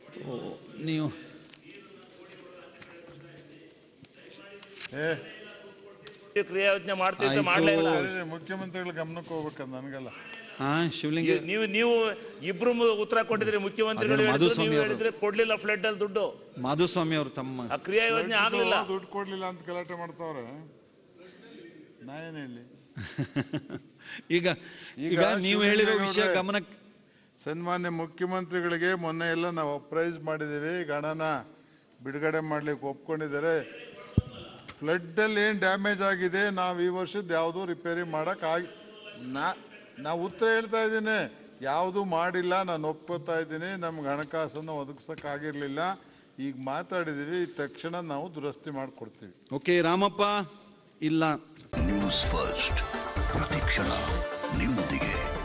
ಓ, ನೀವು ಏ ಕ್ರಿಯಾ ಯೋಜನೆ ಮಾಡ್ತೀವಿ ಅಂತ ಆಯ್ತು. ಮಾಡ್ಲೇ ಇಲ್ಲ ಕರೀರಿ, ಮುಖ್ಯಮಂತ್ರಿಗಳ ಗಮನಕ್ಕೆ ಹೋಗ್ಬೇಕಂತ ನನಗಲ್ಲ ಹಾ ಶಿವಲಿಂಗ ನೀವು- ನೀವು ನೀವು ಇಬ್ರು ಮು- ಉತ್ತರ ಕೊಟ್ಟಿದ್ರಿ ಮುಖ್ಯಮಂತ್ರಿಗಳು ಅದೇ ಹೇಳಿದ್ರು, ಮಾಧುಸ್ವಾಮಿ ನೀವು ಅವರು. ಹೇಳಿದ್ರೆ ಕೊಡ್ಲಿಲ್ಲ ಫ್ಲಡ್ ಅಲ್ಲಿ ದುಡ್ಡು ಮಾಧುಸ್ವಾಮಿ ಅವರು ತಮ್ಮ ಆ ಕ್ರಿಯಾ ಯೋಜನೆ ಆಗ್ಲಿಲ್ಲ ದುಡ್ಡು ಕೊಡ್ಲಿಲ್ಲ ಅಂತ ಗಲಾಟೆ ಮಾಡ್ತಾವ್ರೆ ನಾ ಏನ್ ಹೇಳಿ ಈಗ ಈಗ ಈಗ ನೀವು ಹೇಳಿರೋ ವಿಷಯ ಶಿವಲಿಂಗೇಗೌಡ್ರೆ, ಗಮನಕ್ಕೆ ಸನ್ಮಾನ್ಯ ಮುಖ್ಯಮಂತ್ರಿಗಳಿಗೆ ಮೊನ್ನೆ ಎಲ್ಲ ನಾವು ಅಪ್ರೈಸ್ ಮಾಡಿದ್ದೀವಿ ಈಗ ಹಣನ ಬಿಡುಗಡೆ ಮಾಡ್ಲಿಕ್ಕೆ ಒಪ್ಕೊಂಡಿದ್ದಾರೆ ಫ್ಲಡ್ ಅಲ್ಲಿ ಏನ್ ಡ್ಯಾಮೇಜ್ ಆಗಿದೆ ನಾವು ಈ ವರ್ಷದ ಯಾವುದು ರಿಪೇರಿ ಮಾಡಕ್ ಆಗಿ ನಾ ನಾವು ಉತ್ತರ ಹೇಳ್ತಾ ಇದ್ದೀನಿ ಯಾವುದು ಮಾಡಿಲ್ಲ ನಾನು ಒಪ್ಕೋತಾ ಇದ್ದೀನಿ ನಮ್ಗೆ ಹಣಕಾಸನ್ನು ಒದಗಿಸಕ್ ಆಗಿರ್ಲಿಲ್ಲ ಈಗ ಮಾತಾಡಿದೀವಿ ತಕ್ಷಣ ನಾವು ದುರಸ್ತಿ ಮಾಡಿಕೊಡ್ತೀವಿ ಓಕೆ ರಾಮಪ್ಪ ಇಲ್ಲ ನ್ಯೂಸ್ ಫಸ್ಟ್ ಪ್ರತಿಕ್ಷಣ ನಿಮ್ಮೊಂದಿಗೆ